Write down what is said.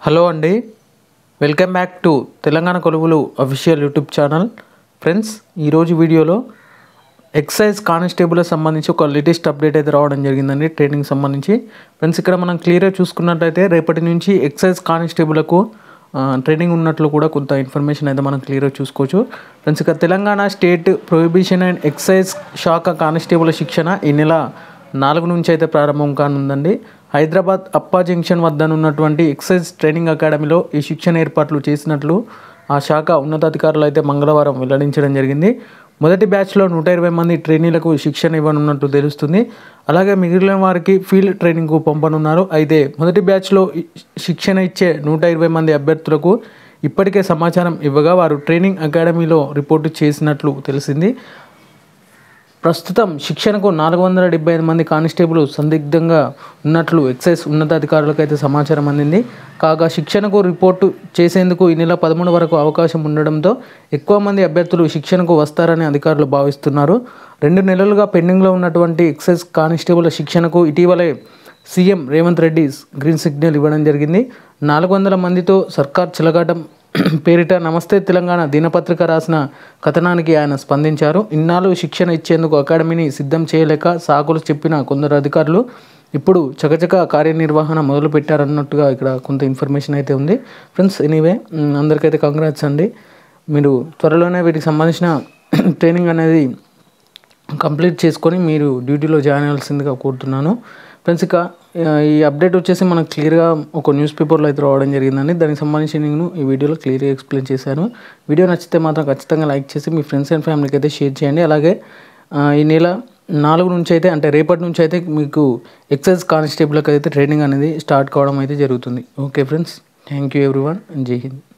hello అండి welcome back to Telangana కొలువులు official YouTube channel friends ఈరోజు వీడియోలో ఎక్సైజ్ కానిస్టేబుల్ సంబంధించి ఒక లేటెస్ట్ అప్డేట్ అయితే రావడం జరిగిందండి ట్రైనింగ్ సంబంధించి ఫ్రెండ్స్ ఇక్కడ మనం క్లియర్గా చూసుకున్నట్టయితే రేపటి నుంచి ఎక్సైజ్ కానిస్టేబుల్కు ట్రైనింగ్ ఉన్నట్లు కూడా కొంత ఇన్ఫర్మేషన్ అయితే మనం క్లియర్గా చూసుకోవచ్చు ఫ్రెండ్స్ ఇక Telangana state prohibition and excise శాఖ కానిస్టేబుల్ శిక్షణ ఈ నెల నాలుగు నుంచి అయితే ప్రారంభం కానుందండి హైదరాబాద్ అప్పా జంక్షన్ వద్ద ఉన్నటువంటి ఎక్సైజ్ ట్రైనింగ్ అకాడమీలో ఈ శిక్షణ ఏర్పాట్లు చేసినట్లు ఆ శాఖ ఉన్నతాధికారులు అయితే మంగళవారం వెల్లడించడం జరిగింది మొదటి బ్యాచ్లో నూట ఇరవై మంది ట్రైనీలకు శిక్షణ ఇవ్వనున్నట్టు తెలుస్తుంది అలాగే మిగిలిన వారికి ఫీల్డ్ ట్రైనింగ్కు పంపనున్నారు అయితే మొదటి బ్యాచ్లో ఈ శిక్షణ ఇచ్చే నూట ఇరవై మంది అభ్యర్థులకు ఇప్పటికే సమాచారం ఇవ్వగా వారు ట్రైనింగ్ అకాడమీలో రిపోర్టు చేసినట్లు తెలిసింది ప్రస్తుతం శిక్షణకు నాలుగు వందల డెబ్బై ఐదు మంది కానిస్టేబుల్ సందిగ్ధంగా ఉన్నట్లు ఎక్సైజ్ ఉన్నతాధికారులకు అయితే సమాచారం అందింది కాగా శిక్షణకు రిపోర్టు చేసేందుకు ఈ నెల పదమూడు వరకు అవకాశం ఉండడంతో ఎక్కువ మంది అభ్యర్థులు శిక్షణకు వస్తారని అధికారులు భావిస్తున్నారు రెండు నెలలుగా పెండింగ్లో ఉన్నటువంటి ఎక్సైజ్ కానిస్టేబుల్ శిక్షణకు ఇటీవలే CM Revanth Reddy green signal ఇవ్వడం జరిగింది నాలుగు వందల మందితో సర్కార్ చిలగాటం పేరిట నమస్తే తెలంగాణ దినపత్రిక రాసిన కథనానికి ఆయన స్పందించారు ఇన్నాళ్ళు శిక్షణ ఇచ్చేందుకు అకాడమీని సిద్ధం చేయలేక సాకులు చెప్పిన కొందరు అధికారులు ఇప్పుడు చకచక కార్యనిర్వహణ మొదలు పెట్టారన్నట్టుగా ఇక్కడ కొంత ఇన్ఫర్మేషన్ అయితే ఉంది ఫ్రెండ్స్ ఎనీవే అందరికైతే కంగ్రాట్స్ అండి మీరు త్వరలోనే వీటికి సంబంధించిన ట్రైనింగ్ అనేది కంప్లీట్ చేసుకొని మీరు డ్యూటీలో జాయిన్ అవ్వాల్సిందిగా కోరుతున్నాను ఫ్రెండ్స్ ఇక ఆ, ఈ అప్డేట్ వచ్చేసి మనకు క్లియర్గా ఒక న్యూస్ పేపర్లో అయితే రావడం జరిగిందండి దానికి సంబంధించి నేను ఈ వీడియోలో క్లియర్గా ఎక్స్ప్లెయిన్ చేశాను వీడియో నచ్చితే మాత్రం ఖచ్చితంగా లైక్ చేసి మీ ఫ్రెండ్స్ అండ్ ఫ్యామిలీకి అయితే షేర్ చేయండి అలాగే ఆ, ఈ నెల నాలుగు నుంచి అయితే అంటే రేపటి నుంచి అయితే మీకు ఎక్సైజ్ కానిస్టేబుల్కి అయితే ట్రైనింగ్ అనేది స్టార్ట్ కావడం అయితే జరుగుతుంది okay friends thank you everyone జై హింద్